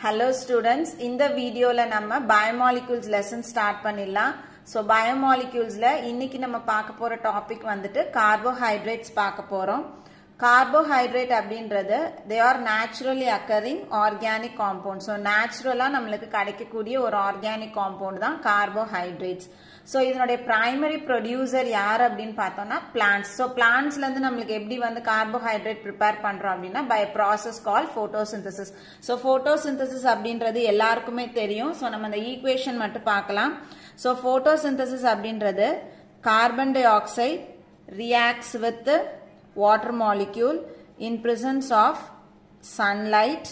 Hello students இந்த வீடியோவில் நம்ம பயோமாலிக்யூல்ஸ் லெசன் ஸ்டார்ட் பண்ணிடலாம் ஸோ பயோமாலிக்யூல்ஸில் இன்னைக்கு நம்ம பார்க்க போகிற டாபிக் வந்துட்டு கார்போஹைட்ரேட்ஸ் பார்க்க போகிறோம் கார்போஹைட்ரேட் அப்படின்றது they are naturally occurring organic compound so நேச்சுரலாக நம்மளுக்கு கிடைக்கக்கூடிய ஒரு ஆர்கானிக் காம்பவுண்ட் தான் கார்போஹைட்ரேட்ஸ் ஸோ இதனுடைய பிரைமரி ப்ரொடியூசர் யார் அப்படின்னு பார்த்தோம்னா பிளான்ஸ் ஸோ பிளான்ஸ்லேருந்து நம்மளுக்கு எப்படி வந்து கார்போஹைட்ரேட் ப்ரிப்பேர் பண்ணுறோம் அப்படின்னா by process call photosynthesis so photosynthesis அப்படின்றது எல்லாருக்குமே தெரியும் ஸோ நம்ம அந்த ஈக்குவேஷன் மட்டும் பார்க்கலாம் ஸோ ஃபோட்டோசிந்தசிஸ் அப்படின்றது carbon dioxide reacts with water molecule in presence of sunlight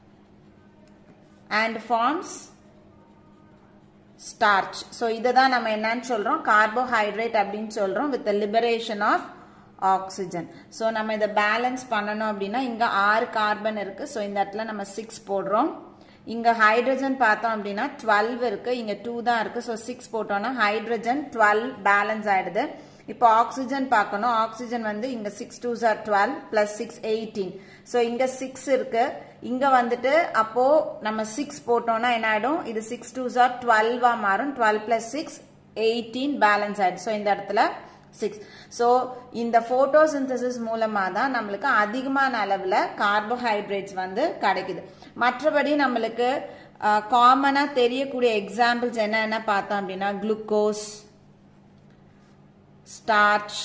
and forms starch so இதை தான் நம்ம என்னன்னு சொல்கிறோம் கார்போஹைட்ரேட் அப்படின்னு சொல்கிறோம் with liberation of oxygen so நம்ம இதை பேலன்ஸ் பண்ணணும் அப்படின்னா இங்கே ஆறு கார்பன் இருக்குது ஸோ இந்த இடத்துல நம்ம சிக்ஸ் போடுறோம் இங்கே ஹைட்ரஜன் பார்த்தோம் அப்படின்னா டுவெல் இருக்குது இங்கே டூ தான் இருக்குது ஸோ சிக்ஸ் போட்டோம்னா ஹைட்ரஜன் டுவெல் பேலன்ஸ் ஆகிடுது இப்போ ஆக்சிஜன் பார்க்கணும் ஆக்சிஜன் வந்து இங்க six two sir twelve plus six eighteen so இங்க சிக்ஸ் இருக்கு இங்க வந்துட்டு அப்போ நம்ம சிக்ஸ் போட்டோம்னா என்ன ஆயிடும் இது சிக்ஸ் டூ சார் டுவெல்வா மாறும் twelve plus six eighteen balance ஆயிடும் ஸோ இந்த இடத்துல சிக்ஸ் ஸோ இந்த போட்டோசிந்தசிஸ் மூலமாக தான் நம்மளுக்கு அதிகமான அளவில் கார்போஹைட்ரேட்ஸ் வந்து கிடைக்குது மற்றபடி நம்மளுக்கு காமனாக தெரியக்கூடிய எக்ஸாம்பிள்ஸ் என்னென்ன பார்த்தோம் அப்படின்னா glucose starch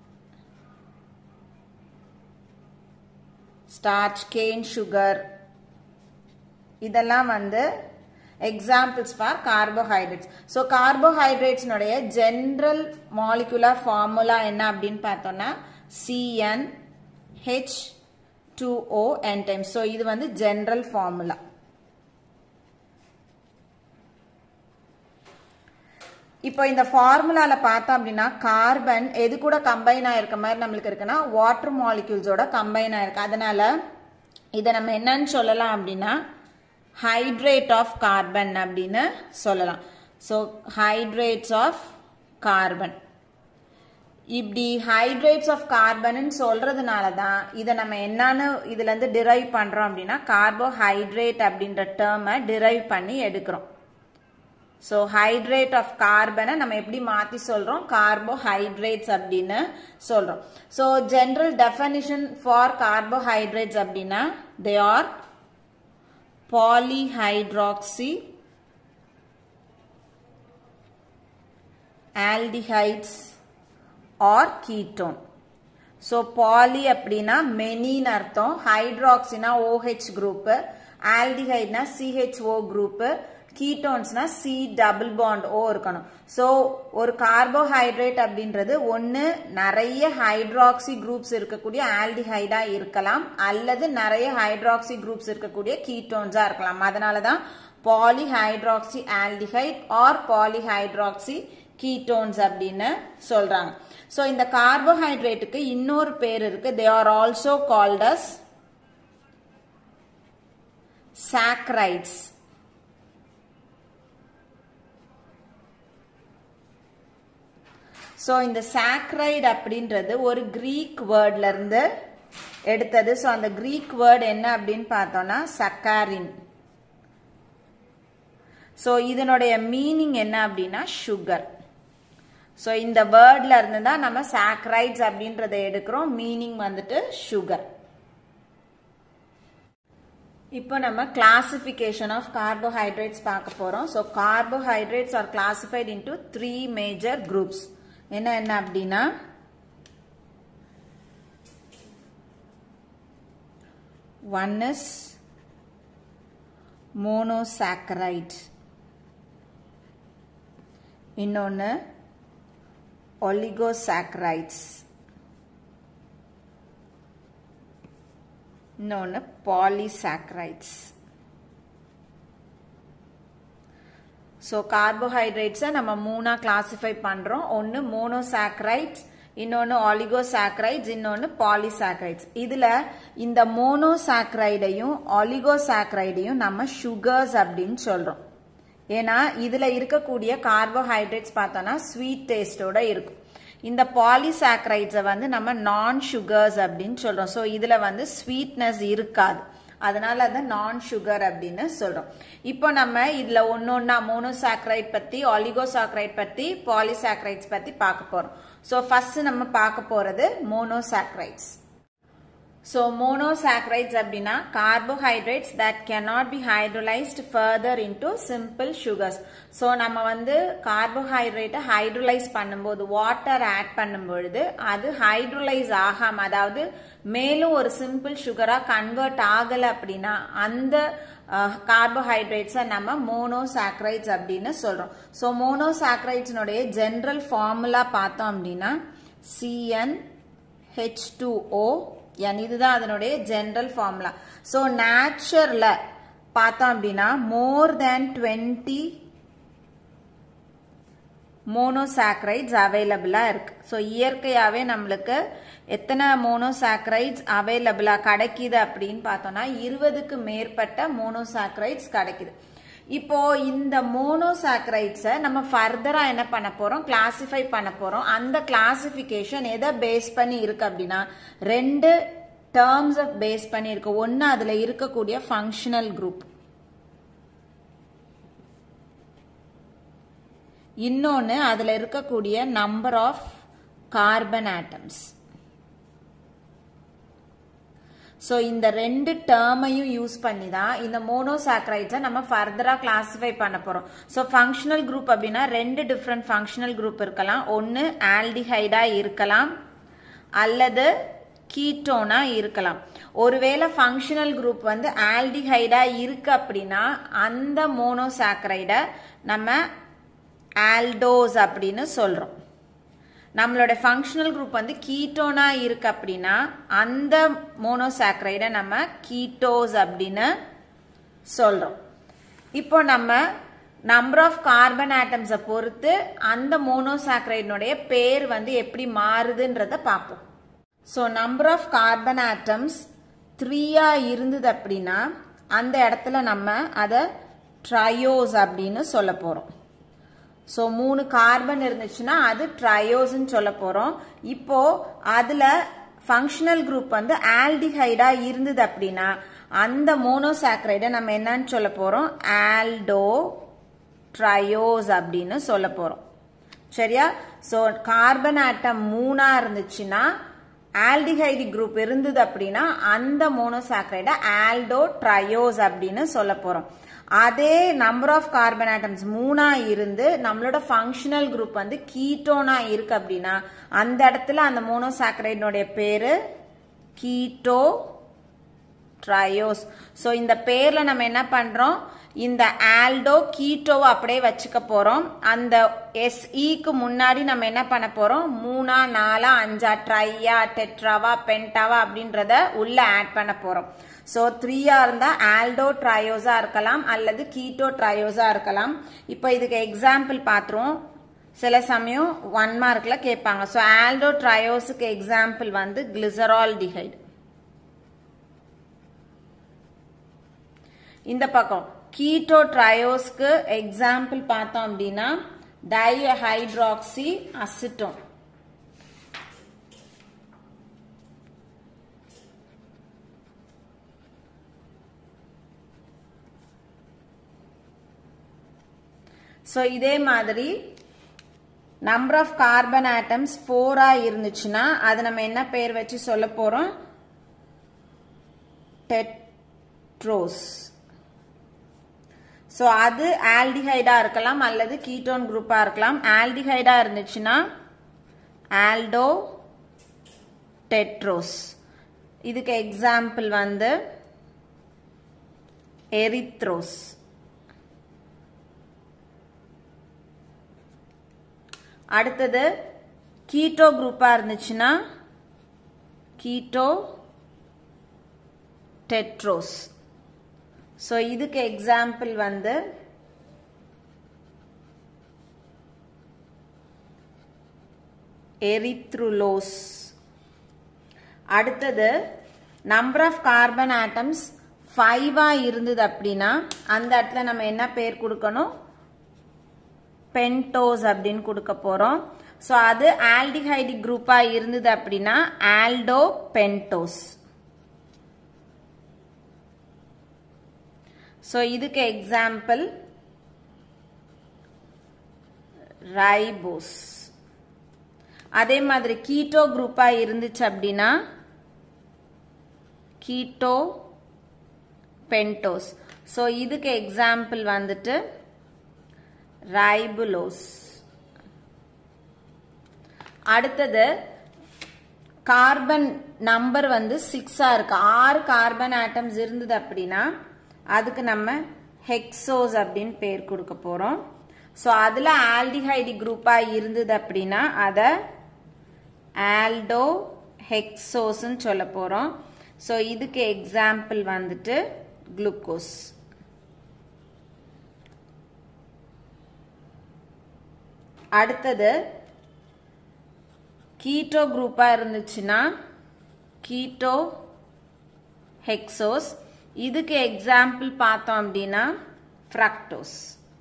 starch cane sugar இதெல்லாம் வந்து எக்ஸாம்பிள்ஸ் ஃபார் கார்போஹைட்ரேட்ஸ் ஸோ கார்போஹைட்ரேட்ஸ்னுடைய ஜென்ரல் மாலிகுலர் ஃபார்முலா என்ன அப்படின்னு பார்த்தோம்னா CN H two O n time so இது வந்து ஜென்ரல் ஃபார்முலா இப்போ இந்த ஃபார்முலால பார்த்தோம் அப்படின்னா கார்பன் எது கூட கம்பைன் ஆயிருக்க மாதிரி நம்மளுக்கு இருக்குன்னா வாட்டர் மாலிக்யூல்ஸோட கம்பைன் ஆயிருக்கு அதனால இதை நம்ம என்னன்னு சொல்லலாம் அப்படின்னா ஹைட்ரேட் ஆஃப் கார்பன் அப்படின்னு சொல்லலாம் ஸோ ஹைட்ரேட்ஸ் ஆஃப் கார்பன் இப்படி ஹைட்ரேட்ஸ் ஆஃப் கார்பன் சொல்றதுனால தான் இதை நம்ம என்னன்னு இதுல இருந்து டிரைவ் பண்றோம் அப்படின்னா கார்போஹைட்ரேட் அப்படின்ற டேர்மை டிரைவ் பண்ணி எடுக்கிறோம் ஸோ ஹைட்ரேட் ஆஃப் கார்பனை நம்ம எப்படி மாற்றி சொல்கிறோம் கார்போஹைட்ரேட்ஸ் அப்படின்னு சொல்கிறோம் so general definition for carbohydrates அப்படின்னா they are polyhydroxy aldehydes or ketone so poly அப்படின்னா மெனின்னு அர்த்தம் ஹைட்ராக்சினா ஓஹெச் குரூப்பு ஆல்டிஹைட்னா சிஹெச்ஓ குரூப்பு கீட்டோன்ஸ்னா சி டபுள் பாண்ட் ஓ இருக்கணும் ஸோ ஒரு கார்போஹைட்ரேட் அப்படின்றது ஒன்று நிறைய ஹைட்ராக்சி குரூப்ஸ் இருக்கக்கூடிய ஆல்டிஹைடா இருக்கலாம் அல்லது நிறைய ஹைட்ராக்சி குரூப்ஸ் இருக்கக்கூடிய கீட்டோன்ஸா இருக்கலாம் அதனால தான் polyhydroxy aldehyde or polyhydroxy ketones அப்படின்னு சொல்றாங்க ஸோ இந்த கார்போஹைட்ரேட்டுக்கு இன்னொரு பேர் இருக்கு they are also called as saccharides so இந்த சாக்ரைட் அப்படின்றது ஒரு கிரீக் வேர்ட்ல இருந்து எடுத்தது ஸோ அந்த கிரீக் வேர்டு என்ன அப்படின்னு பார்த்தோம்னா சக்காரின் ஸோ இதனுடைய மீனிங் என்ன அப்படின்னா சுகர் ஸோ இந்த வேர்ட்ல இருந்து தான் நம்ம சாக்ரைட்ஸ் அப்படின்றத எடுக்கிறோம் மீனிங் வந்துட்டு சுகர் இப்போ நம்ம கிளாசிஃபிகேஷன் ஆஃப் கார்போஹைட்ரேட்ஸ் பார்க்க போறோம் so carbohydrates are classified into three major groups என்ன என்ன அப்படின்னா ஒன் இஸ் மோனோசாக்கரைட் இன்னொன்று ஒலிகோசாக்கரைட்ஸ் இன்னொன்று பாலிசாக்கரைட்ஸ் ஸோ கார்போஹைட்ரேட்ஸை நம்ம மூணாக கிளாசிஃபை பண்ணுறோம் ஒன்று மோனோசாக்ரைட்ஸ் இன்னொன்று ஆலிகோசாக்ரைட்ஸ் இன்னொன்று பாலிசாக்ரைட்ஸ் இதில் இந்த மோனோசாக்ரைடையும் ஆலிகோசாக்ரைடையும் நம்ம சுகர்ஸ் அப்படின்னு சொல்கிறோம் ஏன்னா இதில் இருக்கக்கூடிய கார்போஹைட்ரேட்ஸ் பார்த்தோன்னா ஸ்வீட் டேஸ்டோட இருக்கும் இந்த பாலிசாக்ரைட்ஸை வந்து நம்ம நான் சுகர்ஸ் அப்படின்னு சொல்றோம் ஸோ இதுல வந்து ஸ்வீட்னஸ் இருக்காது அதனால அதை நான் சுகர் அப்படின்னு சொல்றோம் இப்போ நம்ம இதுல ஒன்னொன்னா மோனோசாக்ரைட் பத்தி ஆலிகோசாக்ரைட் பத்தி பாலிசாக்ரைட்ஸ் பத்தி பார்க்க போறோம் ஸோ ஃபர்ஸ்ட் நம்ம பார்க்க போறது மோனோசாக்ரைட்ஸ் ஸோ மோனோசாக்ரைட்ஸ் அப்படின்னா carbohydrates that cannot be hydrolyzed further into simple sugars so நம்ம வந்து கார்போஹைட்ரேட்டை ஹைட்ரோலைஸ் பண்ணும்போது வாட்டர் ஆட் பண்ணும் பொழுது அது ஹைட்ரோலைஸ் ஆகாம அதாவது மேலும் ஒரு சிம்பிள் சுகரா கன்வெர்ட் ஆகல அப்படின்னா அந்த கார்போஹைட்ரேட்ஸை நம்ம மோனோசாக்ரைட்ஸ் அப்படின்னு சொல்றோம் ஸோ மோனோசாக்ரைட்ஸ்னுடைய ஜென்ரல் ஃபார்முலா பார்த்தோம் அப்படின்னா CN H two O n இதுதான் அதனுடைய ஜென்ரல் ஃபார்முலா ஸோ நேச்சர்ல பார்த்தோம் அப்படின்னா மோர் தேன் டுவெண்ட்டி மோனோசாக்ரைட்ஸ் அவைலபிளா இருக்கு ஸோ இயற்கையாவே நம்மளுக்கு எத்தனை மோனோசாக்ரைட்ஸ் அவைலபிளா கிடைக்குது அப்படின்னு பார்த்தோம்னா இருபதுக்கு மேற்பட்ட மோனோசாக்ரைட்ஸ் கிடைக்குது இப்போ இந்த மோனோசாக்ரைட்ஸை நம்ம ஃபர்தரா என்ன பண்ண போறோம் கிளாசிஃபை பண்ண போறோம் அந்த கிளாசிபிகேஷன் எதை பேஸ் பண்ணி இருக்கு அப்படின்னா ரெண்டு டேர்ம்ஸ் பேஸ் பண்ணி இருக்கு ஒன்னு அதுல இருக்கக்கூடிய ஃபங்க்ஷனல் குரூப் இன்னொன்னு அதுல இருக்கக்கூடிய number of carbon atoms so இந்த ரெண்டு டேர்மையும் யூஸ் பண்ணி தான் இந்த மோனோசாக்ரைட்ஸை நம்ம ஃபர்தராக கிளாஸிஃபை பண்ண போகிறோம் ஸோ ஃபங்க்ஷனல் குரூப் அப்படின்னா ரெண்டு டிஃப்ரெண்ட் ஃபங்க்ஷனல் குரூப் இருக்கலாம் ஒன்று ஆல்டிஹைடா இருக்கலாம் அல்லது கீட்டோனா இருக்கலாம் ஒருவேளை ஃபங்க்ஷனல் குரூப் வந்து ஆல்டிஹைடா இருக்கு அப்படின்னா அந்த மோனோசாக்ரைடை நம்ம ஆல்டோஸ் அப்படின்னு சொல்றோம் நம்மளோட ஃபங்க்ஷனல் குரூப் வந்து கீட்டோனா இருக்கு அப்படின்னா அந்த மோனோசாக்ரைடை நம்ம கீட்டோஸ் அப்படின்னு சொல்றோம் இப்போ நம்ம நம்பர் ஆஃப் கார்பன் ஆட்டம்ஸை பொறுத்து அந்த மோனோசாக்ரைடினுடைய பேர் வந்து எப்படி மாறுதுன்றத பார்ப்போம் so number of carbon atoms த்ரீயா இருந்தது அப்படின்னா அந்த இடத்துல நம்ம அதை ட்ரையோஸ் அப்படின்னு சொல்ல போறோம் ஸோ மூணு கார்பன் இருந்துச்சுன்னா அது ட்ரையோஸ்ன்னு சொல்ல போறோம் இப்போ அதுல ஃபங்க்ஷனல் குரூப் வந்து ஆல்டிஹைடா இருந்தது அப்படின்னா அந்த மோனோசாக்ரைடை நம்ம என்னன்னு சொல்ல போறோம் ஆல்டோ ட்ரையோஸ் அப்படின்னு சொல்ல போறோம் சரியா ஸோ கார்பன் ஆட்டம் மூணா இருந்துச்சுன்னா ஆல்டிஹைடி குரூப் இருந்தது அப்படின்னா அந்த மோனோசாக்ரைடை ஆல்டோ ட்ரையோஸ் அப்படின்னு சொல்ல போறோம் அதே நம்பர் ஆஃப் கார்பன் ஆட்டம்ஸ் மூணா இருந்து நம்மளோட ஃபங்க்ஷனல் குரூப் வந்து கீட்டோனா இருக்கு அப்படின்னா அந்த இடத்துல அந்த மோனோசாக்ரைடினுடைய பேரு கீட்டோ ட்ரையோஸ் ஸோ இந்த பேர்ல நம்ம என்ன பண்றோம் இந்த ஆல்டோ கீட்டோவை அப்படியே வச்சுக்க போறோம் அந்த எஸ்இக்கு முன்னாடி நம்ம என்ன பண்ண போறோம் மூணா நாலா அஞ்சா ட்ரையா டெட்ராவா பென்டாவா அப்படின்றத உள்ள ஆட் பண்ண போறோம் ஸோ த்ரீயா இருந்தா ஆல்டோ ட்ரையோஸா இருக்கலாம் அல்லது கீட்டோ ட்ரையோஸா இருக்கலாம் இப்போ இதுக்கு எக்ஸாம்பிள் பார்த்துருவோம் சில சமயம் ஒன் மார்க்ல கேட்பாங்க ஸோ ஆல்டோ ட்ரையோஸுக்கு எக்ஸாம்பிள் வந்து கிளிசரால் டிஹைட் இந்த பக்கம் கீட்டோ ட்ரையோஸ்க்கு எக்ஸாம்பிள் பார்த்தோம் அப்படின்னா டைஹைட்ராக்சி அசிட்டோன் ஸோ இதே மாதிரி நம்பர் ஆஃப் கார்பன் ஆட்டம்ஸ் ஃபோரா இருந்துச்சுன்னா அது நம்ம என்ன பேர் வச்சு சொல்ல போறோம் டெட்ரோஸ் ஸோ அது ஆல்டிஹைடா இருக்கலாம் அல்லது கீட்டோன் குரூப்பா இருக்கலாம் ஆல்டிஹைடா இருந்துச்சுன்னா ஆல்டோ டெட்ரோஸ் இதுக்கு எக்ஸாம்பிள் வந்து எரித்ரோஸ் அடுத்தது கீட்டோ குரூப்பா இருந்துச்சுன்னா கீட்டோ டெட்ரோஸ் ஸோ இதுக்கு எக்ஸாம்பிள் வந்து எரித்ருலோஸ் அடுத்தது நம்பர் ஆஃப் கார்பன் ஆட்டம்ஸ் ஃபைவா இருந்தது அப்படின்னா அந்த இடத்துல நம்ம என்ன பேர் கொடுக்கணும் பென்டோஸ் அப்படின்னு கொடுக்க போறோம் ஸோ அது ஆல்டிஹைடிக் குரூப்பா இருந்தது அப்படின்னா ஆல்டோ பென்டோஸ் ஸோ இதுக்கு எக்ஸாம்பிள் ரைபோஸ் அதே மாதிரி கீட்டோ குரூப்பா இருந்துச்சு அப்படின்னா கீட்டோ பென்டோஸ் ஸோ இதுக்கு எக்ஸாம்பிள் வந்துட்டு ரைபுலோஸ் அடுத்தது கார்பன் நம்பர் வந்து சிக்ஸா இருக்கு ஆறு கார்பன் ஆட்டம்ஸ் இருந்தது அப்படின்னா அதுக்கு நம்ம ஹெக்ஸோஸ் அப்படின்னு பேர் கொடுக்க போறோம் ஸோ அதில் ஆல்டிஹைடி குரூப்பாக இருந்தது அப்படின்னா அதை ஆல்டோ ஹெக்ஸோஸ்ன்னு சொல்ல போகிறோம் ஸோ இதுக்கு எக்ஸாம்பிள் வந்துட்டு குளுக்கோஸ் அடுத்தது கீட்டோ குரூப்பாக இருந்துச்சுன்னா கீட்டோ ஹெக்ஸோஸ் இதுக்கு எக்ஸாம்பிள் பார்த்தோம் அப்படின்னா ஃப்ரக்டோஸ்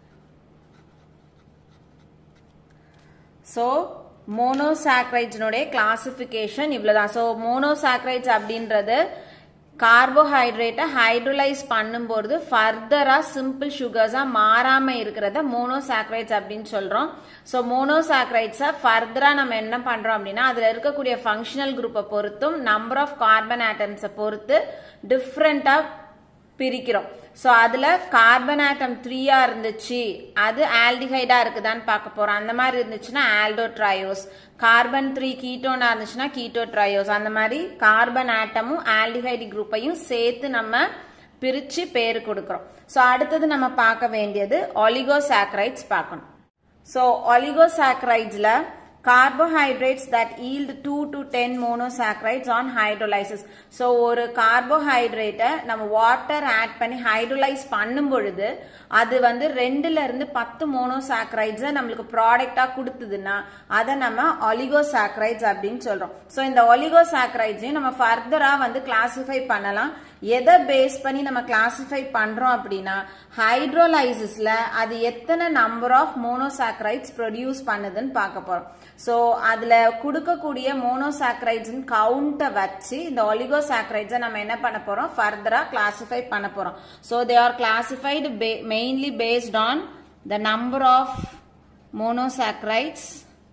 ஸோ மோனோசாக்ரைட்ஸினுடைய கிளாசிஃபிகேஷன் இவ்வளோதான் ஸோ மோனோசாக்ரைட்ஸ் அப்படின்றது கார்போஹைட்ரேட்டை ஹைட்ரோலைஸ் பண்ணும்போது ஃபர்தராக சிம்பிள் சுகர்ஸாக மாறாமல் இருக்கிறத மோனோசாக்ரைட்ஸ் அப்படின்னு சொல்கிறோம் ஸோ மோனோசாக்ரைட்ஸை ஃபர்தராக நம்ம என்ன பண்ணுறோம் அப்படின்னா அதில் இருக்கக்கூடிய ஃபங்க்ஷனல் குரூப்பை பொறுத்தும் நம்பர் ஆஃப் கார்பன் ஆட்டம்ஸை பொறுத்து டிஃப்ரெண்ட்டாக பிரிக்கிறோம் ஸோ அதில் கார்பன் ஆட்டம் த்ரீயா இருந்துச்சு அது ஆல்டிஹைடா இருக்குதான்னு பார்க்க போறோம் அந்த மாதிரி இருந்துச்சுன்னா ஆல்டோ ட்ரையோஸ் கார்பன் த்ரீ கீட்டோனா இருந்துச்சுன்னா கீட்டோ ட்ரையோஸ் அந்த மாதிரி கார்பன் ஆட்டமும் ஆல்டிஹைடு குரூப்பையும் சேர்த்து நம்ம பிரிச்சு பேர் கொடுக்குறோம் ஸோ அடுத்தது நம்ம பார்க்க வேண்டியது ஒலிகோசாக்ரைட்ஸ் பார்க்கணும் ஸோ ஒலிகோசாக்ரைட்ஸில் carbohydrates that yield 2 to 10 monosaccharides on hydrolysis so ஒரு கார்போஹைட்ரேட்டை நம்ம வாட்டர் ஆட் பண்ணி ஹைட்ரோலைஸ் பண்ணும் பொழுது அது வந்து ரெண்டுல இருந்து பத்து மோனோசாக்ரைட்ஸை நம்மளுக்கு ப்ராடக்டாக கொடுத்ததுன்னா அதை நம்ம ஒலிகோசாக்ரைட்ஸ் அப்படின்னு சொல்றோம் ஸோ இந்த ஒலிகோசாக்ரைட்ஸையும் நம்ம ஃபர்தராக வந்து கிளாசிஃபை பண்ணலாம் எதை பேஸ் பண்ணி நம்ம கிளாசிஃபை பண்றோம் அப்படின்னா ஹைட்ரோலைசிஸ்ல அது எத்தனை நம்பர் ஆஃப் மோனோசாக்ரைட்ஸ் ப்ரொடியூஸ் பண்ணுதுன்னு பார்க்க போறோம் ஸோ அதுல கொடுக்கக்கூடிய மோனோசாக்ரைட்ஸ் கவுண்ட்டை வச்சு இந்த ஒலிகோசாக்ரைட்ஸை நம்ம என்ன பண்ண போறோம் ஃபர்தரா கிளாசிஃபை பண்ண போறோம் so they are classified mainly based on the number of monosaccharides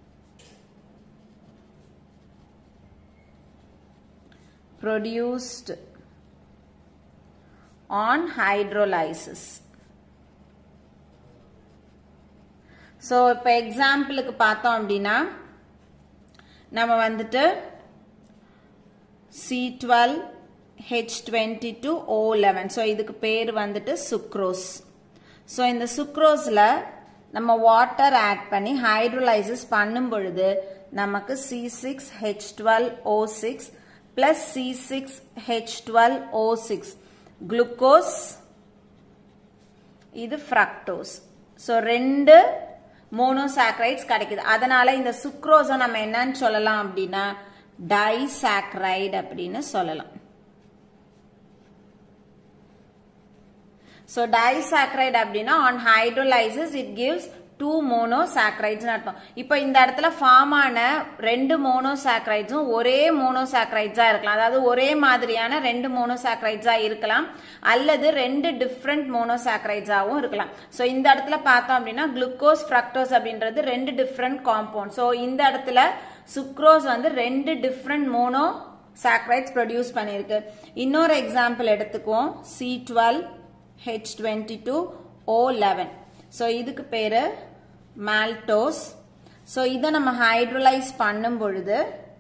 produced on hydrolysis. So இப்போ எக்ஸாம்பிளுக்கு பார்த்தோம் அப்படின்னா நம்ம வந்துட்டு C twelve H twenty two O eleven so இதுக்கு பேர் வந்துட்டு சுக்ரோஸ் ஸோ இந்த சுக்ரோஸில் நம்ம வாட்டர் ஆட் பண்ணி ஹைட்ரோலைசிஸ் பண்ணும் பொழுது நமக்கு C six H twelve O six plus C6H12O6 glucose இது fructose ஸோ ரெண்டு மோனோசாக்ரைட்ஸ் கிடைக்குது அதனால இந்த சுக்ரோஸை நம்ம என்னன்னு சொல்லலாம் அப்படின்னா டைசாக்ரைடு அப்படின்னு சொல்லலாம் ஸோ டைசாக்ரைடு அப்படின்னா on hydrolysis it gives two monosaccharides அர்த்தம் இப்போ இந்த இடத்துல ஃபார்ம் ஆன ரெண்டு மோனோசாக்ரைட்ஸும் ஒரே மோனோசாக்ரைட்ஸா இருக்கலாம் அதாவது ஒரே மாதிரியான ரெண்டு மோனோசாக்ரைட்ஸா இருக்கலாம் அல்லது ரெண்டு டிஃப்ரெண்ட் மோனோசாக்ரைட்ஸாவும் இருக்கலாம் ஸோ இந்த இடத்துல பார்த்தோம் அப்படின்னா குளுக்கோஸ் ஃப்ரக்டோஸ் அப்படின்றது ரெண்டு டிஃப்ரெண்ட் காம்பவுண்ட் ஸோ இந்த இடத்துல சுக்ரோஸ் வந்து ரெண்டு டிஃப்ரெண்ட் மோனோ சாக்ரைட்ஸ் ப்ரொடியூஸ் பண்ணியிருக்கு இன்னொரு எக்ஸாம்பிள் எடுத்துக்குவோம் C twelve H twenty two O eleven so இதுக்கு பேரு மால்டோஸ் ஸோ இதை நம்ம ஹைட்ரோலைஸ் பண்ணும் பொழுது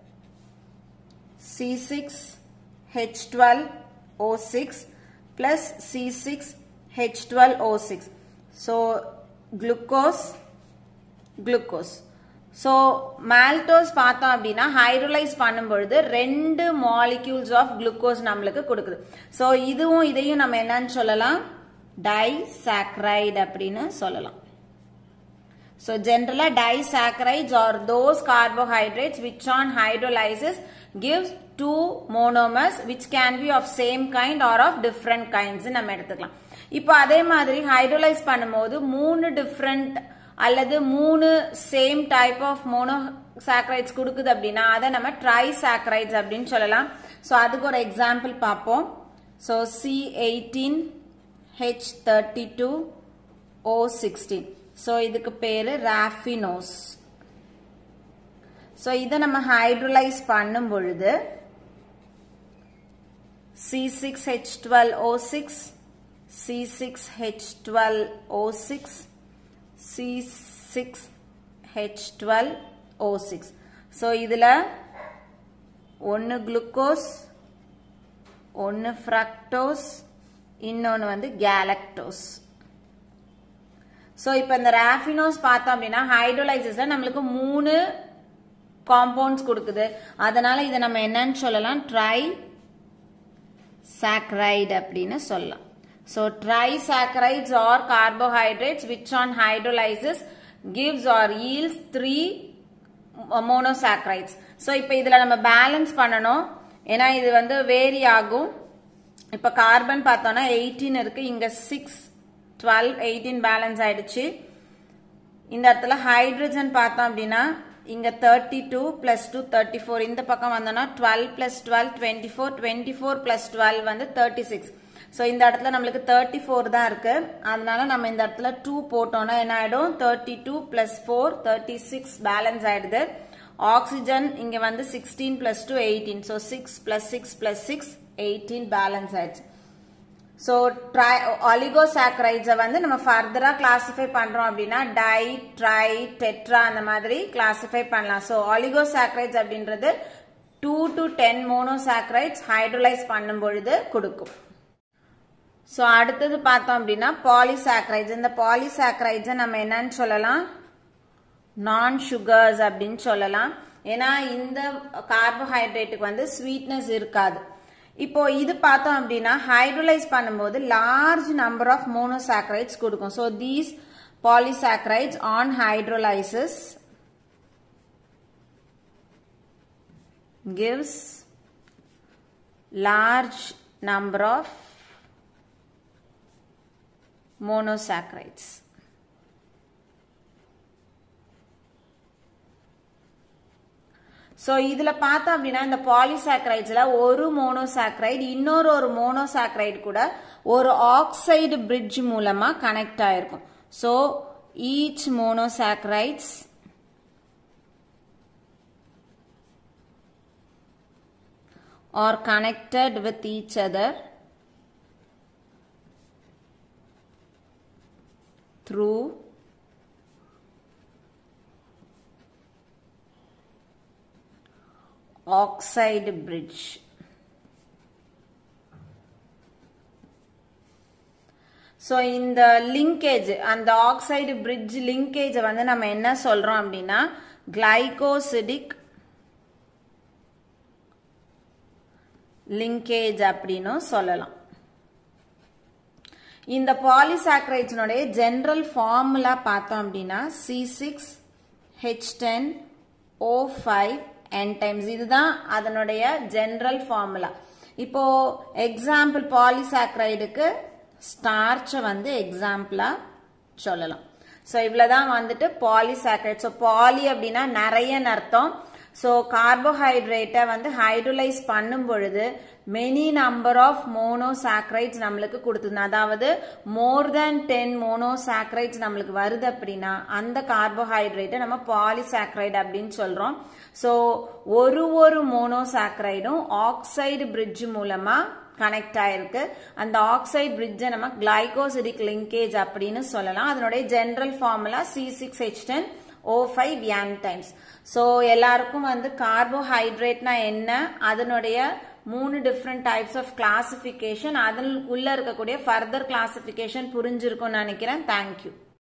C six H twelve O six plus C six H twelve O six so glucose glucose so maltose பார்த்தோம் அப்படின்னா ஹைட்ரோலைஸ் பண்ணும்பொழுது ரெண்டு மாலிக்யூல்ஸ் ஆஃப் குளுக்கோஸ் நம்மளுக்கு கொடுக்குது ஸோ இதுவும் இதையும் நம்ம என்னன்னு சொல்லலாம் டைசாக்ரைடு அப்படின்னு சொல்லலாம் ஸோ ஜென்ரலா disaccharides are those carbohydrates which on hydrolysis gives two monomers which can be of same kind or of different kinds நம்ம எடுத்துக்கலாம் இப்போ அதே மாதிரி ஹைட்ரோலைஸ் பண்ணும்போது மூணு டிஃப்ரெண்ட் அல்லது மூணு same type of monosaccharides கொடுக்குது அப்படின்னா அதை நம்ம ட்ரை சாக்ரைட்ஸ் அப்படின்னு சொல்லலாம் ஸோ அதுக்கு ஒரு எக்ஸாம்பிள் பார்ப்போம் so C eighteen H thirty two O sixteen so இதுக்கு பேரு ராஃபினோஸ் ஸோ இதை நம்ம ஹைட்ரலைஸ் பண்ணும் பொழுது C six H twelve O six C six H twelve O six C six H twelve O six so இதில் ஒன்று glucose ஒன்று fructose இன்னொன்று வந்து கேலக்டோஸ் ஸோ இப்போ இந்த ராஃபினோஸ் பார்த்தோம் அப்படின்னா ஹைட்ரோலைசிஸ்ல நம்மளுக்கு மூணு காம்பவுண்ட்ஸ் கொடுக்குது அதனால இதை நம்ம என்னன்னு சொல்லலாம் ட்ரை சாக்ரைட் அப்படின்னு சொல்லலாம் so trisaccharides are carbohydrates which on hydrolysis gives or yields three monosaccharides so இப்போ இதில் நம்ம பேலன்ஸ் பண்ணணும் ஏன்னா இது வந்து வேரி ஆகும் இப்போ கார்பன் பார்த்தோம்னா எயிட்டீன் இருக்கு இங்க சிக்ஸ் டுவெல் எயிட்டீன் பேலன்ஸ் ஆயிடுச்சு இந்த இடத்துல ஹைட்ரஜன் பார்த்தோம் அப்படின்னா இங்க thirty two plus two thirty four இந்த பக்கம் வந்தோம்னா twelve plus twelve twenty four twenty four plus twelve வந்து தேர்ட்டி சிக்ஸ் ஸோ இந்த இடத்துல நம்மளுக்கு தேர்ட்டி ஃபோர் தான் இருக்கு அதனால நம்ம இந்த இடத்துல டூ போட்டோம்னா என்ன ஆயிடும் thirty two plus four thirty six balance ஆயிடுது ஆக்சிஜன் இங்க வந்து sixteen plus two eighteen so six plus six plus six eighteen balance ஆயிடுச்சு ஸோ ட்ரை ஒலிகோசாக்ரைட்ஸை வந்து நம்ம ஃபர்தராக கிளாசிஃபை பண்ணுறோம் அப்படின்னா டை ட்ரை டெட்ரா அந்த மாதிரி கிளாசிஃபை பண்ணலாம் ஸோ ஒலிகோசாக்ரைட்ஸ் அப்படின்றது two to ten monosaccharides hydrolyse பண்ணும் பொழுது கொடுக்கும் ஸோ அடுத்தது பார்த்தோம் அப்படின்னா பாலிசாக்ரைட்ஸ் இந்த பாலிசாக்ரைட்ஸை நம்ம என்னன்னு சொல்லலாம் நான் சுகர்ஸ் அப்படின்னு சொல்லலாம் ஏன்னா இந்த கார்போஹைட்ரேட்டுக்கு வந்து ஸ்வீட்னஸ் இருக்காது இப்போ இது பார்த்தோம் அப்படின்னா ஹைட்ரோலைஸ் பண்ணும்போது லார்ஜ் நம்பர் ஆஃப் மோனோசாக்ரைட்ஸ் கொடுக்கும் so these polysaccharides on hydrolysis gives large number of monosaccharides. So இதில் பார்த்தோம் அப்படின்னா இந்த பாலிசாக்ரைட்ஸில் ஒரு மோனோசாக்ரைடு இன்னொரு ஒரு மோனோசாக்ரைடு கூட ஒரு ஆக்சைடு பிரிட்ஜ் மூலமாக கனெக்ட் ஆயிருக்கும் so each monosaccharides are connected with each other through oxide bridge. So இந்த லிங்கேஜ் அந்த ஆக்சைடு பிரிட்ஜ் லிங்கேஜை வந்து நம்ம என்ன சொல்றோம் அப்படின்னா கிளைகோசிடிக் லிங்கேஜ் அப்படின்னு சொல்லலாம் இந்த பாலிசாக்ரைட்ஸினுடைய ஜென்ரல் ஃபார்முலா பார்த்தோம் அப்படின்னா C six H ten O five n times இதுதான் அதனுடைய ஜென்ரல் ஃபார்முலா இப்போ எக்ஸாம்பிள் பாலிசாக்ரைடுக்கு ஸ்டார்ச்சை வந்து எக்ஸாம்பிளா சொல்லலாம் ஸோ இவ்வளோதான் வந்துட்டு பாலிசாக்ரைட் ஸோ பாலி அப்படின்னா நிறையன்னு அர்த்தம் ஸோ கார்போஹைட்ரேட்டை வந்து ஹைட்ரோலைஸ் பண்ணும் பொழுது மெனி நம்பர் ஆஃப் மோனோசாக்ரைட்ஸ் நம்மளுக்கு கொடுத்துது அதாவது மோர் தேன் டென் மோனோசாக்ரைட்ஸ் நம்மளுக்கு வருது அப்படின்னா அந்த கார்போஹைட்ரேட்டை நம்ம பாலிசாக்ரைட் அப்படின்னு சொல்றோம் ஸோ ஒரு ஒரு மோனோசாக்ரைடும் ஆக்சைடு பிரிட்ஜ் மூலமா கனெக்ட் ஆயிருக்கு அந்த ஆக்சைடு பிரிட்ஜை நம்ம கிளைகோசிடிக் லிங்கேஜ் அப்படின்னு சொல்லலாம் அதனுடைய general formula C six H ten O five n times so எல்லாருக்கும் வந்து கார்போஹைட்ரேட்னா என்ன அதனுடைய மூணு டிஃப்ரெண்ட் டைப்ஸ் ஆஃப் கிளாசிஃபிகேஷன் அதில் உள்ள இருக்கக்கூடிய ஃபர்தர் கிளாசிஃபிகேஷன் புரிஞ்சிருக்கும்னு நினைக்கிறேன் தேங்க்யூ